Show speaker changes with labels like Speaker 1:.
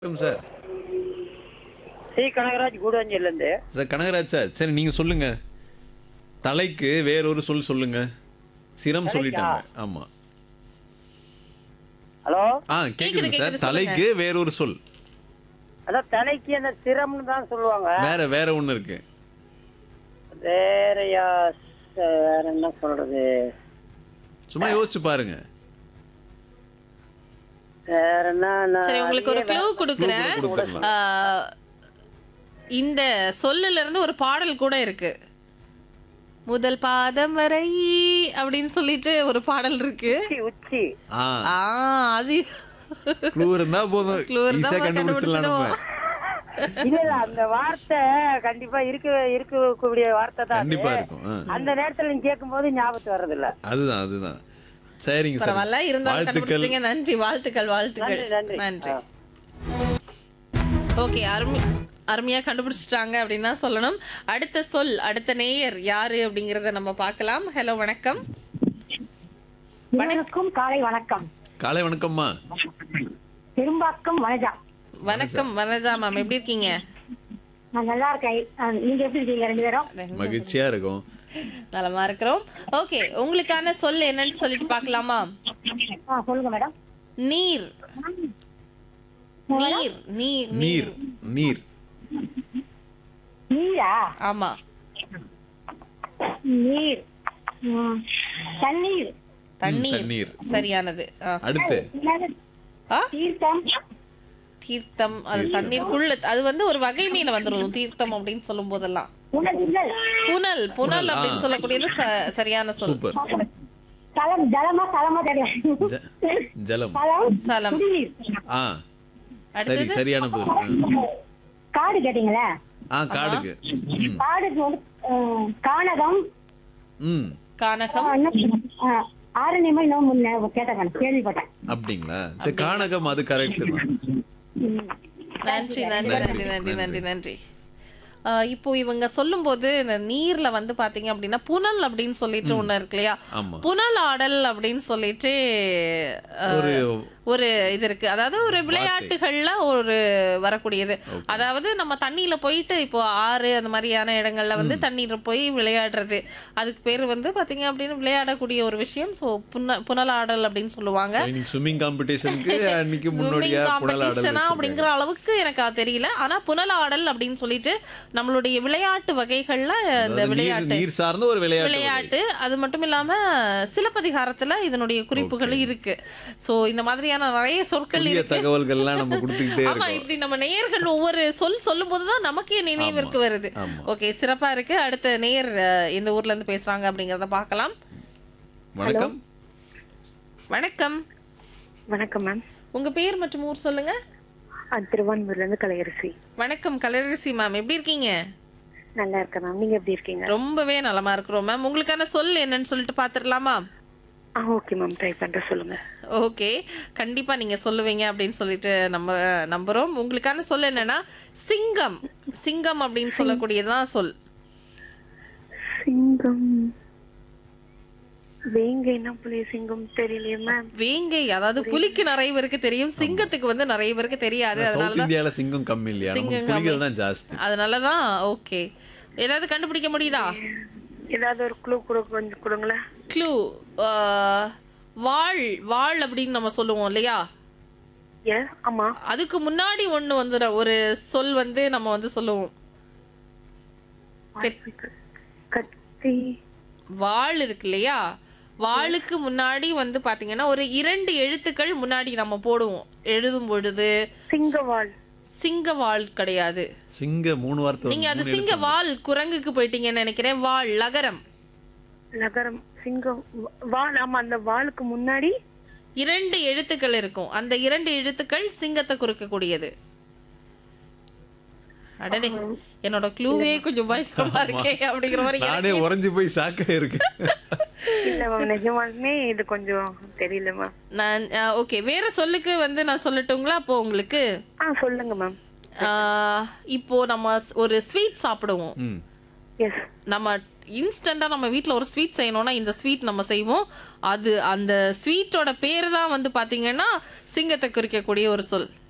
Speaker 1: வணக்கம் sir
Speaker 2: C Kanagaraj கூடாஞ்சிலேருந்து
Speaker 1: sir Kanagaraj sir சரி நீங்க சொல்லுங்க தலைக்கு வேறொரு சொல் சொல்லுங்க சிரம்
Speaker 2: தலைக்கா?
Speaker 1: சொல்லிட்டாங்க ஆமா
Speaker 2: ஹலோ
Speaker 1: ஆ
Speaker 3: கேக்குது,
Speaker 1: கேக்குது சார்
Speaker 3: கேக்குது,
Speaker 1: தலைக்கு வேறொரு சொல்
Speaker 2: அதான் தலைக்கு அந்த சிரம்னு தான் சொல்லுவாங்க
Speaker 1: வேற வேற ஒண்ணு இருக்கு
Speaker 2: வேறயா ச- வேற என்ன சொல்றது
Speaker 1: சும்மா யோசிச்சு பாருங்க
Speaker 2: வேற என்ன நான்
Speaker 3: சரி உங்களுக்கு ஒரு க்ளூ கொடுக்குறேன்
Speaker 1: Clue கூட கொடுத்துடலாம்.
Speaker 3: ஆ, இந்த சொல்லுல இருந்து ஒரு பாடல் கூட இருக்கு முதல் பாதம் வரை அப்படின்னு சொல்லிட்டு ஒரு பாடல் இருக்கு
Speaker 2: உச்சி உச்சி
Speaker 1: ஆ
Speaker 3: ஆ அது
Speaker 1: க்ளூ இருந்தா போதும்
Speaker 3: Clue இருந்தா
Speaker 1: ஈஸியா
Speaker 3: போதும்,
Speaker 1: கண்டுபிடிச்சிடலாம் நம்ம
Speaker 2: இல்ல இல்ல அந்த வார்த்தை கண்டிப்பா இருக்க இருக்கக்கூடிய வார்த்தை தான் அது.
Speaker 1: கண்டிப்பா இருக்கும் ஆ.
Speaker 2: அந்த நேரத்துல நீங்க கேட்கும் போது ஞாபகத்து வர்றது இல்ல
Speaker 1: அதுதான் அதுதான் சரிங்க சார்
Speaker 3: பரவாயில்ல இருந்தாலும்
Speaker 1: வாழ்த்துக்கள்
Speaker 3: கண்டுபிடிச்சிங்க நன்றி வாழ்த்துக்கள் வாழ்த்துக்கள்
Speaker 2: நன்றி, நன்றி.
Speaker 3: நன்றி
Speaker 2: ஆ.
Speaker 3: ஓகே அருமை அருமையா கண்டுபிடிச்சிட்டாங்க அப்படின்னு தான் சொல்லணும் அடுத்த சொல் அடுத்த நேயர் யாரு அப்படிங்கறத நம்ம பார்க்கலாம் ஹலோ வணக்கம்
Speaker 4: வணக்கம் காலை வணக்கம்
Speaker 1: காலை வணக்கம்மா
Speaker 4: பெரும்பாக்கம் வனஜா
Speaker 3: வணக்கம் வனஜா மேம் எப்படி இருக்கீங்க
Speaker 4: நான் நல்லா இருக்கேன் அஹ், நீங்க எப்படி இருக்கீங்க ரெண்டு பேரும்
Speaker 1: மகிழ்ச்சியா இருக்கும்
Speaker 3: நலமா இருக்கிறோம் ஓகே உங்களுக்கான சொல் என்னன்னு சொல்லிட்டு பார்க்கலாமா
Speaker 4: ஆ சொல்லுங்க மேடம்
Speaker 3: நீர் நீர் நீர்
Speaker 1: நீர் நீர்
Speaker 4: நீரா
Speaker 3: ஆமா
Speaker 4: நீர் ம், தண்ணீர்
Speaker 3: தண்ணீர்
Speaker 1: தண்ணீர்.
Speaker 3: சரியானது ஆ.
Speaker 1: அடுத்து
Speaker 4: என்னது?
Speaker 3: ஆ?
Speaker 4: தீர்த்தம்
Speaker 3: தீர்த்தம் அது தண்ணீருக்குள்ள அது வந்து ஒரு வகை மீன வந்துரும் தீர்த்தம் அப்படின்னு சொல்லும் போதெல்லாம்
Speaker 4: உணவுகள்
Speaker 3: புனல் புனல் அப்படின்னு சொல்லக்கூடியது ச- சரியான சொல்
Speaker 1: சூப்பர்
Speaker 4: தலம் ஜலமா தலமா தெரியும்
Speaker 1: ஜ- ஜலம்
Speaker 4: தலம்
Speaker 3: சலம்
Speaker 4: குடிநீர்
Speaker 1: ஆ சரி
Speaker 3: அடுத்தது
Speaker 1: சரியான பதில் ஆ.
Speaker 4: காடு கேட்டீங்களா
Speaker 1: ஆ காடுக்கு ம்
Speaker 4: காடுக்கு வந்து அஹ், கானகம்
Speaker 1: ம்
Speaker 3: கானகம்
Speaker 4: அஹ், இன்னும், அஹ், ஆரண்யமா இன்னும் முன்ன கேட்டேன் கேள்விப்பட்டேன்
Speaker 1: அப்படிங்களா சரி கானகம் அது கரெக்ட் தான்
Speaker 4: ம்.
Speaker 3: நன்றி நன்றி நன்றி நன்றி நன்றி நன்றி ஆஹ் இப்போ இவங்க சொல்லும்போது இந்த நீர்ல வந்து பாத்தீங்க அப்படின்னா புனல் அப்படின்னு சொல்லிட்டு ஒண்ணு இருக்கு இல்லையா
Speaker 1: ஆமா
Speaker 3: புனல் ஆடல் அப்படின்னு சொல்லிட்டு ஆஹ்,
Speaker 1: ஒரு
Speaker 3: ஒரு இது இருக்கு அதாவது ஒரு விளையாட்டுகள்ல ஒரு வரக்கூடியது அதாவது நம்ம தண்ணியில போயிட்டு இப்போ ஆறு அந்த மாதிரியான இடங்கள்ல வந்து தண்ணீர்ல போய் விளையாடுறது அதுக்கு பேர் வந்து பாத்தீங்க அப்படின்னு விளையாடக்கூடிய ஒரு விஷயம் சோ புன புனலாடல் அப்படின்னு சொல்லுவாங்க
Speaker 1: இன்னைக்கு ஸ்விம்மிங் காம்படிஷனுக்கு அன்னைக்கு
Speaker 3: ஸ்விம்மிங்
Speaker 1: முன்னோடியா
Speaker 3: காம்படிஷனா அப்படிங்கிற
Speaker 1: புனலாடல்
Speaker 3: அளவுக்கு எனக்கு அது தெரியல ஆனா புனலாடல் அப்படின்னு சொல்லிட்டு நம்மளுடைய விளையாட்டு வகைகள்ல இந்த
Speaker 1: அதாவது நீர்
Speaker 3: விளையாட்டு
Speaker 1: நீர் சார்ந்த ஒரு விளையாட்டு வகை.
Speaker 3: விளையாட்டு அது மட்டும் இல்லாம சிலப்பதிகாரத்துல இதனுடைய குறிப்புகள் இருக்கு சோ இந்த மாதிரியான நிறைய சொற்கள்
Speaker 1: புதிய
Speaker 3: இருக்கு
Speaker 1: தகவல்கள்லாம் நம்ம கொடுத்துக்கிட்டே
Speaker 3: ஆமா
Speaker 1: இருக்கோம்
Speaker 3: இப்படி நம்ம நேயர்கள் ஒவ்வொரு சொல் சொல்லும் போதுதான் நமக்கே நினைவிற்கு வருது
Speaker 1: ஆமா.
Speaker 3: ஓகே சிறப்பா இருக்கு அடுத்த நேயர் அஹ், எந்த ஊர்ல இருந்து பேசுறாங்க அப்படிங்கறத பார்க்கலாம்
Speaker 1: வணக்கம்
Speaker 3: வணக்கம்
Speaker 5: வணக்கம் மேம்
Speaker 3: உங்க பேர் மற்றும் ஊர் சொல்லுங்க
Speaker 5: திருவான்மூர்ல இருந்து கலையரசி
Speaker 3: வணக்கம் கலரசி மேம் எப்படி இருக்கீங்க
Speaker 5: நல்லா இருக்கேன் மேம் நீங்க எப்படி இருக்கீங்க
Speaker 3: ரொம்பவே நலமா இருக்கிறோம் மேம் உங்களுக்கான சொல் என்னன்னு சொல்லிட்டு பாத்துடலாமா
Speaker 5: ஆ ஓகே மேம் ட்ரை பண்றேன் சொல்லுங்க
Speaker 3: ஓகே கண்டிப்பா நீங்க சொல்லுவீங்க அப்படின்னு சொல்லிட்டு நம்ம நம்புறோம் உங்களுக்கான சொல் என்னன்னா சிங்கம் சிங்கம் அப்படின்னு சொல்லக்கூடியதுதான் சொல்
Speaker 5: சிங்கம் வேங்கைன்னா புளிய சிங்கம் தெரியலையே மேம்
Speaker 3: வேங்கை அதாவது புலிக்கு நிறைய பேருக்கு தெரியும் சிங்கத்துக்கு வந்து நிறைய பேருக்கு தெரியாது
Speaker 1: சவுத்
Speaker 3: அதனாலதான்
Speaker 1: இந்தியால சிங்கம் கம்மி இல்லையா நம்ம
Speaker 3: சிங்கம்
Speaker 1: புலிகள் தான் ஜாஸ்தி
Speaker 3: அதனாலதான் ஓகே ஏதாவது கண்டுபிடிக்க முடியுதா
Speaker 5: ஏதாவது ஒரு க்ளூ கூட கொஞ்சம் கொடுங்களேன்
Speaker 3: க்ளூ வாழ் வாழ் அப்படின்னு நம்ம சொல்லுவோம் இல்லையா
Speaker 5: ஏ ஆமா
Speaker 3: அதுக்கு முன்னாடி ஒண்ணு வந்து ஒரு சொல் வந்து நம்ம வந்து சொல்லுவோம்
Speaker 5: கத்தி
Speaker 3: வாள் இருக்கு இல்லையா வாளுக்கு முன்னாடி வந்து பாத்தீங்கன்னா ஒரு இரண்டு எழுத்துக்கள் முன்னாடி நம்ம போடுவோம் எழுதும் பொழுது
Speaker 5: சிங்கவாள்
Speaker 3: சிங்க வாள் கிடையாது
Speaker 1: சிங்க மூணு வார்த்தை
Speaker 3: நீங்க அது
Speaker 1: மூணு
Speaker 3: சிங்க வாள் குரங்குக்கு போயிட்டீங்கன்னு நினைக்கிறேன் வாள் லகரம்
Speaker 5: நகரம் சிங்கம் வ- வாள் ஆமா அந்த வாளுக்கு முன்னாடி
Speaker 3: இரண்டு எழுத்துக்கள் இருக்கும் அந்த இரண்டு எழுத்துக்கள் சிங்கத்தை குறிக்கக்கூடியது அடடே என்னோட க்ளூவே கொஞ்சம் பயங்கரமா இருக்கே அப்படிங்கிற மாதிரி எனக்கு
Speaker 1: நானே உறைஞ்சு போய் ஷாக்கா இருக்கு
Speaker 5: இல்ல மேம் நிஜமாலுமே இது கொஞ்சம் தெரியல மேம்
Speaker 3: நான் ஓகே வேற சொல்லுக்கு வந்து நான் சொல்லட்டுங்களா அப்போ உங்களுக்கு
Speaker 5: ஆ சொல்லுங்க மேம்
Speaker 3: ஆஹ், இப்போ நம்ம ஸ்- ஒரு ஸ்வீட் சாப்பிடுவோம்
Speaker 1: ம்
Speaker 5: எஸ்
Speaker 3: நம்ம இன்ஸ்டண்டா நம்ம வீட்ல ஒரு ஸ்வீட் செய்யணும்னா இந்த ஸ்வீட் நம்ம செய்வோம் அது அந்த ஸ்வீட்டோட பேர் தான் வந்து பாத்தீங்கன்னா சிங்கத்தை குறிக்கக்கூடிய ஒரு சொல்